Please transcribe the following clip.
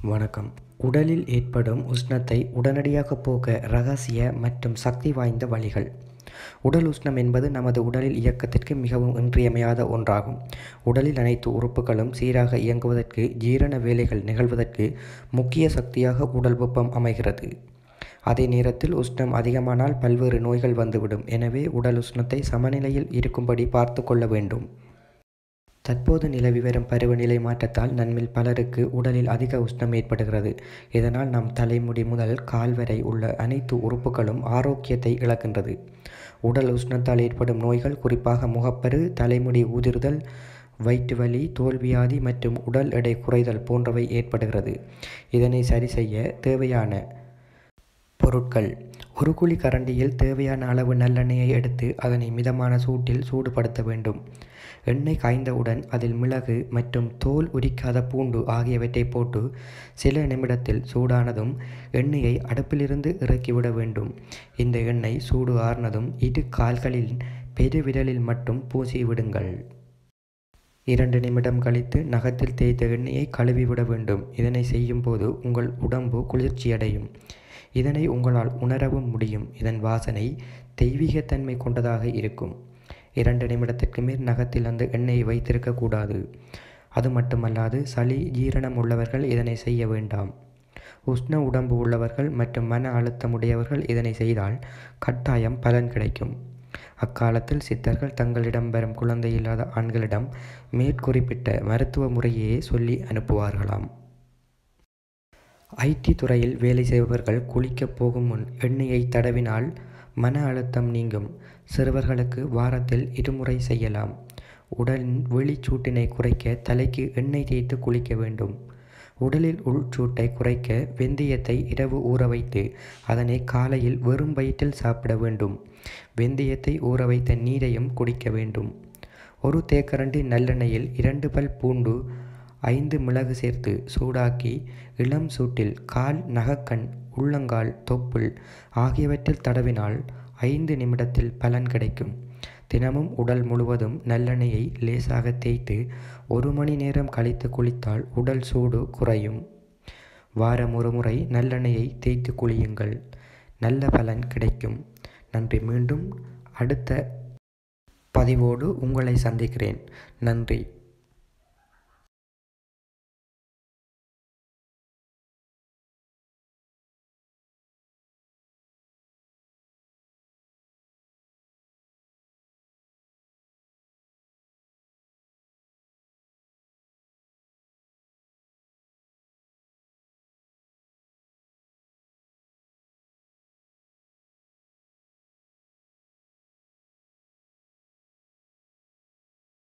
வணக்கம் உடலில் ஏற்படும் உஷ்ணத்தை உடனடியாக போக்க ரகசிய மற்றும் சக்தி வாய்ந்த வழிகள் உடல் உஷ்ணம் என்பது நமது உடலில் இயக்கத்திற்கு மிகவும் இன்றியமையாத ஒன்றாகும் உடலில் அனைத்து உறுப்புகளும் சீராக இயங்குவதற்கு ஜீரண வேலைகள் நிகழ்வதற்கு முக்கிய சக்தியாக உடல் வெப்பம் அமைகிறது அதே நேரத்தில் உஷ்ணம் அதிகமானால் பல்வேறு நோய்கள் வந்துவிடும் எனவே உடல் உஷ்ணத்தை சமநிலையில் இருக்கும்படி பார்த்து கொள்ள வேண்டும் தற்போது நிலவி வரும் பருவநிலை மாற்றத்தால் நம்மில் பலருக்கு உடலில் அதிக உஷ்ணம் ஏற்படுகிறது இதனால் நம் தலைமுடி முதல் கால் வரை உள்ள அனைத்து உறுப்புகளும் ஆரோக்கியத்தை இழக்கின்றது உடல் உஷ்ணத்தால் ஏற்படும் நோய்கள் குறிப்பாக முகப்பரு தலைமுடி உதிர்தல் வயிற்று வலி தோல்வியாதி மற்றும் உடல் எடை குறைதல் போன்றவை ஏற்படுகிறது இதனை சரி செய்ய தேவையான பொருட்கள் ஒரு குழி கரண்டியில் தேவையான அளவு நல்லெண்ணெயை எடுத்து அதனை மிதமான சூட்டில் சூடுபடுத்த வேண்டும் எண்ணெய் காய்ந்தவுடன் அதில் மிளகு மற்றும் தோல் உரிக்காத பூண்டு ஆகியவற்றை போட்டு சில நிமிடத்தில் சூடானதும் எண்ணெயை அடுப்பிலிருந்து இறக்கிவிட வேண்டும் இந்த எண்ணெய் சூடு ஆறுனதும் இரு கால்களில் பெருவிரலில் மட்டும் பூசி விடுங்கள் இரண்டு நிமிடம் கழித்து நகத்தில் தேய்த்த எண்ணெயை கழுவிவிட வேண்டும் இதனை செய்யும்போது உங்கள் உடம்பு குளிர்ச்சியடையும் இதனை உங்களால் உணரவும் முடியும் இதன் வாசனை தெய்வீகத்தன்மை கொண்டதாக இருக்கும் இரண்டு நிமிடத்திற்கு மேல் நகத்தில் அந்த எண்ணெயை வைத்திருக்கக்கூடாது அது மட்டுமல்லாது சளி ஜீரணம் உள்ளவர்கள் இதனை செய்ய வேண்டாம் உஷ்ண உடம்பு உள்ளவர்கள் மற்றும் மன அழுத்தமுடையவர்கள் இதனை செய்தால் கட்டாயம் பலன் கிடைக்கும் அக்காலத்தில் சித்தர்கள் தங்களிடம் வரும் குழந்தை இல்லாத ஆண்களிடம் மேற்குறிப்பிட்ட மருத்துவ முறையே சொல்லி அனுப்புவார்களாம் ஐடி துறையில் வேலை செய்பவர்கள் குளிக்கப் போகும் முன் எண்ணெயை தடவினால் மன அழுத்தம் நீங்கும் சிறுவர்களுக்கு வாரத்தில் இருமுறை செய்யலாம் உடலின் வெளிச்சூட்டினை குறைக்க தலைக்கு எண்ணெய் தேய்த்து குளிக்க வேண்டும் உடலில் உள்சூட்டை குறைக்க வெந்தயத்தை இரவு ஊற வைத்து அதனை காலையில் வெறும் வயிற்றில் சாப்பிட வேண்டும் வெந்தயத்தை ஊற வைத்த நீரையும் குடிக்க வேண்டும் ஒரு தேக்கரண்டி நல்லெண்ணெயில் இரண்டு பல் பூண்டு ஐந்து மிளகு சேர்த்து சூடாக்கி இளம் சூட்டில் கால் நகக்கண் உள்ளங்கால் தொப்புள் ஆகியவற்றில் தடவினால் ஐந்து நிமிடத்தில் பலன் கிடைக்கும் தினமும் உடல் முழுவதும் நல்லெண்ணெயை லேசாக தேய்த்து ஒரு மணி நேரம் கழித்து குளித்தால் உடல் சூடு குறையும் வாரம் ஒரு முறை நல்லெண்ணெயை தேய்த்து குளியுங்கள் நல்ல பலன் கிடைக்கும் நன்றி மீண்டும் அடுத்த பதிவோடு உங்களை சந்திக்கிறேன் நன்றி